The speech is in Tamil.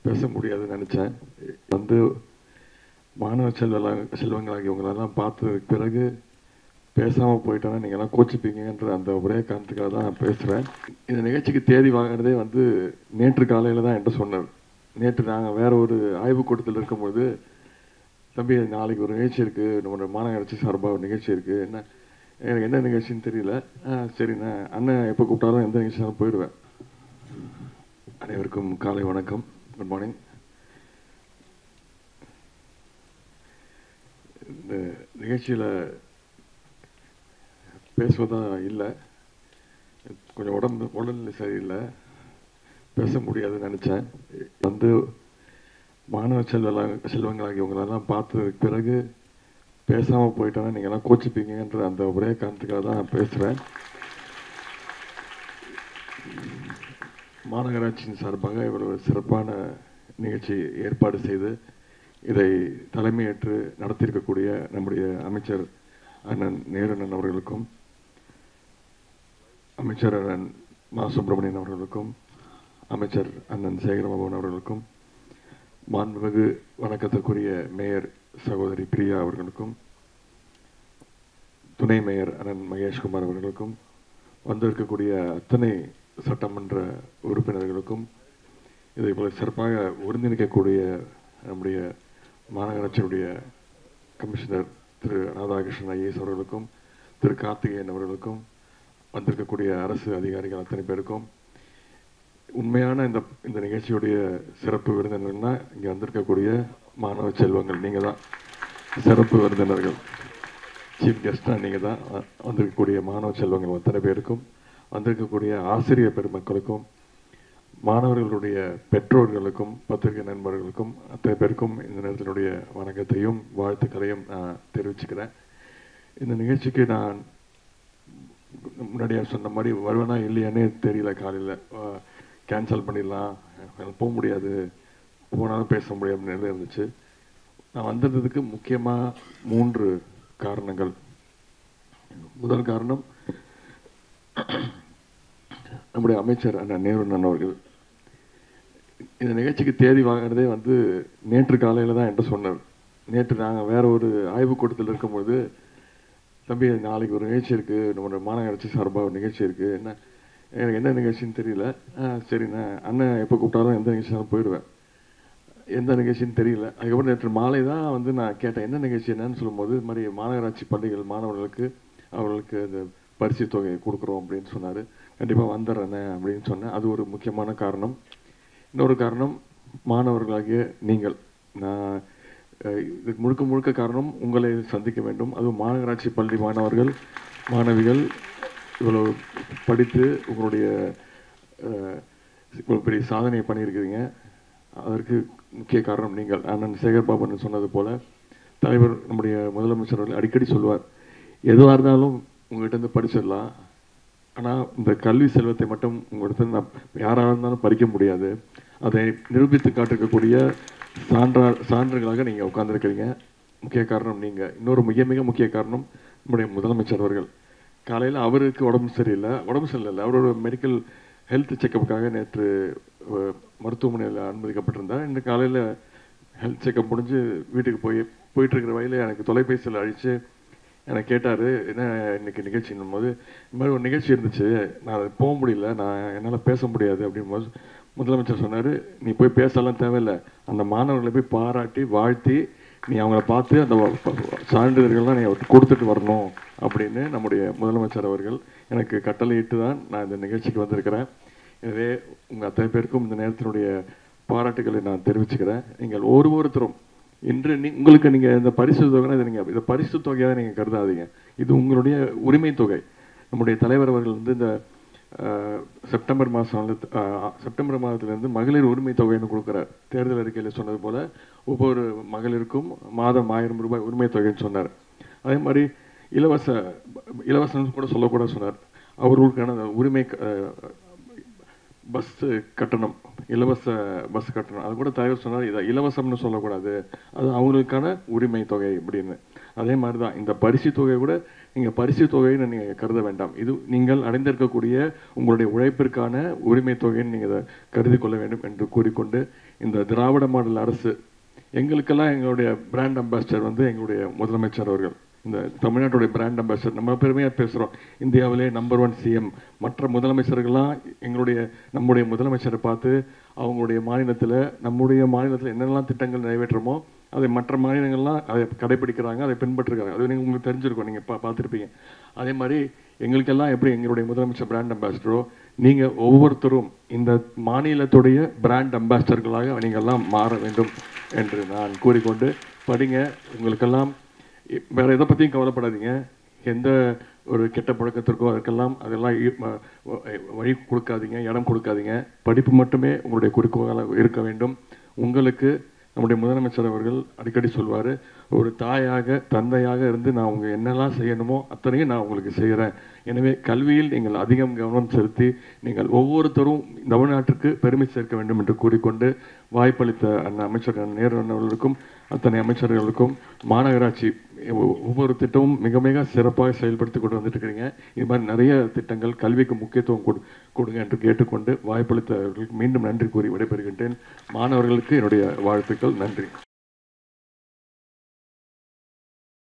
பேச முடியாதுன்னு நினச்சேன் வந்து மாணவ செல்வ செல்வங்களாகி இவங்களெல்லாம் பார்த்ததுக்கு பிறகு பேசாமல் போயிட்டோன்னா நீங்கள் எல்லாம் கோச்சிப்பீங்கன்ற அந்த ஒரே காரணத்துக்காக தான் நான் பேசுகிறேன் இந்த நிகழ்ச்சிக்கு தேதி வாங்குறதே வந்து நேற்று காலையில் தான் என்கிட்ட சொன்னார் நேற்று நாங்கள் வேற ஒரு ஆய்வுக் கூட்டத்தில் இருக்கும்போது தம்பி நாளைக்கு ஒரு நிகழ்ச்சி இருக்குது நம்மளோட மாநகராட்சி சார்பாக ஒரு நிகழ்ச்சி இருக்குது என்ன எனக்கு என்ன நிகழ்ச்சின்னு தெரியல ஆ சரிண்ணா அண்ணன் எப்போ கூப்பிட்டாலும் எந்த நிகழ்ச்சினாலும் போயிடுவேன் அனைவருக்கும் காலை வணக்கம் குட் மார்னிங் இந்த நிகழ்ச்சியில் பேசுவதா இல்லை கொஞ்சம் உடம்பு உடல்நிலை சரியில்லை பேச முடியாதுன்னு நினச்சேன் வந்து மாணவ செல்வ செல்வங்களாகி இவங்களெல்லாம் பார்த்ததுக்கு பிறகு பேசாமல் போயிட்டோன்னா நீங்கள் எல்லாம் கோச்சிப்பீங்கன்ற அந்த ஒரே காரணத்துக்காக தான் நான் பேசுகிறேன் மாநகராட்சியின் சார்பாக இவ்வளவு சிறப்பான நிகழ்ச்சி ஏற்பாடு செய்து இதை தலைமையேற்று நடத்தியிருக்கக்கூடிய நம்முடைய அமைச்சர் அண்ணன் நேருண்ணன் அவர்களுக்கும் அமைச்சர் அண்ணன் மா சுப்பிரமணியன் அவர்களுக்கும் அமைச்சர் அண்ணன் சேகரபாபன் அவர்களுக்கும் மாண்புமிகு வணக்கத்திற்குரிய மேயர் சகோதரி பிரியா அவர்களுக்கும் துணை மேயர் அண்ணன் மகேஷ்குமார் அவர்களுக்கும் வந்திருக்கக்கூடிய அத்தனை சட்டமன்ற உறுப்பினர்களுக்கும் இதை போல சிறப்பாக ஒருங்கிணைக்கக்கூடிய நம்முடைய மாநகராட்சியினுடைய கமிஷனர் திரு ராதாகிருஷ்ணன் ஐஏஎஸ் அவர்களுக்கும் திரு கார்த்திகேயன் அவர்களுக்கும் வந்திருக்கக்கூடிய அரசு அதிகாரிகள் அத்தனை பேருக்கும் உண்மையான இந்த இந்த நிகழ்ச்சியுடைய சிறப்பு விருந்தினர்னா இங்கே வந்திருக்கக்கூடிய மாணவ செல்வங்கள் நீங்கள் தான் சிறப்பு விருந்தினர்கள் சீஃப் கெஸ்டாக நீங்கள் தான் வ- வந்திருக்கக்கூடிய மாணவ செல்வங்கள் அத்தனை பேருக்கும் வந்திருக்கக்கூடிய ஆசிரியர் பெருமக்களுக்கும் மாணவர்களுடைய பெற்றோர்களுக்கும் பத்திரிகை நண்பர்களுக்கும் அத்தனை பேருக்கும் இந்த நேரத்தினுடைய வணக்கத்தையும் வாழ்த்துக்களையும் நான் தெரிவிச்சுக்கிறேன் இந்த நிகழ்ச்சிக்கு நான் முன்னாடியே சொன்ன மாதிரி வருவேனா இல்லையானே தெரியல காலையில் கேன்சல் பண்ணிடலாம் என்னால போக முடியாது போனாலும் பேச முடியாத நிலை இருந்துச்சு நான் வந்ததுக்கு முக்கியமாக மூன்று காரணங்கள் முதல் காரணம் நம்முடைய அமைச்சர் அண்ணன் நேருண்ணன் அவர்கள் இந்த நிகழ்ச்சிக்கு தேதி வாங்குறதே வந்து நேற்று காலையில் தான் என்கிட்ட சொன்னார் நேற்று நாங்கள் வேற ஒரு ஆய்வுக் கூட்டத்தில் இருக்கும்போது தம்பி நாளைக்கு ஒரு நிகழ்ச்சி இருக்குது நம்மளோட மாநகராட்சி சார்பாக ஒரு நிகழ்ச்சி இருக்குது என்ன எனக்கு என்ன நிகழ்ச்சின்னு தெரியல ஆ சரிண்ணா அண்ணன் எப்போ கூப்பிட்டாலும் எந்த நிகழ்ச்சினாலும் போயிடுவேன் எந்த நிகழ்ச்சின்னு தெரியல அதுக்கப்புறம் நேற்று மாலை தான் வந்து நான் கேட்டேன் என்ன நிகழ்ச்சி என்னன்னு சொல்லும்போது இது மாதிரி மாநகராட்சி பள்ளிகள் மாணவர்களுக்கு அவர்களுக்கு இந்த பரிசு தொகையை கொடுக்குறோம் அப்படின்னு சொன்னார் கண்டிப்பாக வந்துடுறேண்ணே அப்படின்னு சொன்னேன் அது ஒரு முக்கியமான காரணம் இன்னொரு காரணம் மாணவர்களாகிய நீங்கள் நான் அஹ், இதுக்கு முழுக்க முழுக்க காரணம் உங்களை சந்திக்க வேண்டும் அதுவும் மாநகராட்சி பள்ளி மாணவர்கள் மாணவிகள் இவ்வளவு படித்து உங்களுடைய அஹ், இவ்வளவு பெரிய சாதனையை பண்ணியிருக்கிறீங்க அதற்கு முக்கிய காரணம் நீங்கள் அண்ணன் சேகர் பாபன் சொன்னது போல தலைவர் நம்முடைய முதலமைச்சர் அவர்கள் அடிக்கடி சொல்வார் எதுவாக இருந்தாலும் உங்கள்கிட்ட இருந்து படிச்சிடலாம் ஆனால் இந்த கல்வி செல்வத்தை மட்டும் உங்கள்கிட்ட நான் யாராக இருந்தாலும் படிக்க முடியாது அதை நிரூபித்து காட்டிருக்கக்கூடிய சான்றா சான்றுகளாக நீங்கள் உட்கார்ந்திருக்கிறீங்க முக்கிய காரணம் நீங்கள் இன்னொரு மிக மிக முக்கிய காரணம் நம்முடைய முதலமைச்சர் அவர்கள் காலையில் அவருக்கு உடம்பு சரியில்லை உடம்பு சரியில்லை அவரோட மெடிக்கல் ஹெல்த் செக்கப்புக்காக நேற்று அஹ், மருத்துவமனையில் அனுமதிக்கப்பட்டிருந்தார் இன்று காலையில் ஹெல்த் செக்கப் முடிஞ்சு வீட்டுக்கு போய் போயிட்டு இருக்கிற வழியில் எனக்கு தொலைபேசியில் அழித்து எனக்கு கேட்டார் என்ன இன்னைக்கு நிகழ்ச்சின்னும் போது இந்த மாதிரி ஒரு நிகழ்ச்சி இருந்துச்சு நான் அது போக முடியல நான் என்னால் பேச முடியாது அப்படிங்கும்போது முதலமைச்சர் சொன்னார் நீ போய் பேசலாம் தேவையில்லை அந்த மாணவர்களை போய் பாராட்டி வாழ்த்தி நீ அவங்கள பார்த்து அந்த வ- ப- சான்றிதழ்கள்லாம் நீ அவருக்கு கொடுத்துட்டு வரணும் அப்படின்னு நம்முடைய முதலமைச்சர் அவர்கள் எனக்கு கட்டளையிட்டு தான் நான் இந்த நிகழ்ச்சிக்கு வந்திருக்கிறேன் எனவே உங்கள் அத்தனை பேருக்கும் இந்த நேரத்தினுடைய பாராட்டுகளை நான் தெரிவிச்சுக்கிறேன் நீங்கள் ஒரு ஒருத்தரும் இன்று நீ உங்களுக்கு நீங்கள் இந்த பரிசு தொகைனா இதை நீங்கள் இந்த பரிசு தொகையாக நீங்கள் கருதாதீங்க இது உங்களுடைய உரிமை தொகை நம்முடைய தலைவர் அவர்கள் வந்து இந்த அஹ், செப்டம்பர் மாதம் வந்து அஹ், செப்டம்பர் மாதத்துலேருந்து மகளிர் உரிமை தொகைன்னு கொடுக்குறார் தேர்தல் அறிக்கையில் சொன்னது போல ஒவ்வொரு மகளிருக்கும் மாதம் ஆயிரம் ரூபாய் உரிமை தொகைன்னு சொன்னார் அதே மாதிரி இலவச இலவசம் கூட சொல்லக்கூட சொன்னார் அவர்களுக்கான அந்த உரிமை அஹ், பஸ் கட்டணம் இலவச பஸ் கட்டணம் அது கூட தலைவர் சொன்னார் இதை இலவசம்னு சொல்லக்கூடாது அது அவங்களுக்கான உரிமை தொகை அப்படின்னு அதே மாதிரி தான் இந்த பரிசு தொகை கூட நீங்கள் பரிசு தொகைன்னு நீங்கள் கருத வேண்டாம் இது நீங்கள் அடைந்திருக்கக்கூடிய உங்களுடைய உழைப்பிற்கான உரிமை தொகைன்னு நீங்கள் இதை கருதி கொள்ள வேண்டும் என்று கூறிக்கொண்டு இந்த திராவிட மாடல் அரசு எங்களுக்கெல்லாம் எங்களுடைய பிராண்ட் அம்பாசிடர் வந்து எங்களுடைய முதலமைச்சர் அவர்கள் இந்த தமிழ்நாட்டுடைய பிராண்ட் அம்பாசிடர் நம்ம பெருமையாக பேசுகிறோம் இந்தியாவிலே நம்பர் ஒன் சிஎம் மற்ற முதலமைச்சர்கள்லாம் எங்களுடைய நம்முடைய முதலமைச்சரை பார்த்து அவங்களுடைய மாநிலத்தில் நம்முடைய மாநிலத்தில் என்னென்னலாம் திட்டங்கள் நிறைவேற்றுமோ அதை மற்ற மாநிலங்கள்லாம் அதை கடைபிடிக்கிறாங்க அதை பின்பற்றுறாங்க அது நீங்கள் உங்களுக்கு தெரிஞ்சிருக்கும் நீங்கள் பா பார்த்துருப்பீங்க அதே மாதிரி எங்களுக்கெல்லாம் எப்படி எங்களுடைய முதலமைச்சர் பிராண்ட் அம்பாசிடரோ நீங்கள் ஒவ்வொருத்தரும் இந்த மாநிலத்துடைய பிராண்ட் அம்பாசிடர்களாக நீங்கள்லாம் மாற வேண்டும் என்று நான் கூறிக்கொண்டு படிங்க உங்களுக்கெல்லாம் இ- வேற எதை பற்றியும் கவலைப்படாதீங்க எந்த ஒரு கெட்ட பழக்கத்திற்கோ அதுக்கெல்லாம் அதெல்லாம் ஈ- ம- வ- வழி கொடுக்காதீங்க இடம் கொடுக்காதீங்க படிப்பு மட்டுமே உங்களுடைய குறிக்கோளாக இருக்க வேண்டும் உங்களுக்கு நம்முடைய முதலமைச்சர் அவர்கள் அடிக்கடி சொல்வார் ஒரு தாயாக தந்தையாக இருந்து நான் உங்க என்னெல்லாம் செய்யணுமோ அத்தனையும் நான் உங்களுக்கு செய்கிறேன் எனவே கல்வியில் நீங்கள் அதிகம் கவனம் செலுத்தி நீங்கள் ஒவ்வொருத்தரும் தமிழ்நாட்டிற்கு பெருமை சேர்க்க வேண்டும் என்று கூறிக்கொண்டு வாய்ப்பளித்த அண்ணன் அமைச்சர் நேரு அண்ணன் அவர்களுக்கும் அத்தனை அமைச்சர்களுக்கும் மாநகராட்சி ஒ- ஒவ்வொரு திட்டமும் மிக மிக சிறப்பாக செயல்படுத்தி கொண்டு வந்துட்டு இருக்கிறீங்க இது மாதிரி நிறைய திட்டங்கள் கல்விக்கு முக்கியத்துவம் கொடு கொடுங்க என்று கேட்டுக்கொண்டு வாய்ப்பளித்தவர்களுக்கு மீண்டும் நன்றி கூறி விடைபெறுகின்றேன் மாணவர்களுக்கு என்னுடைய வாழ்த்துக்கள் நன்றி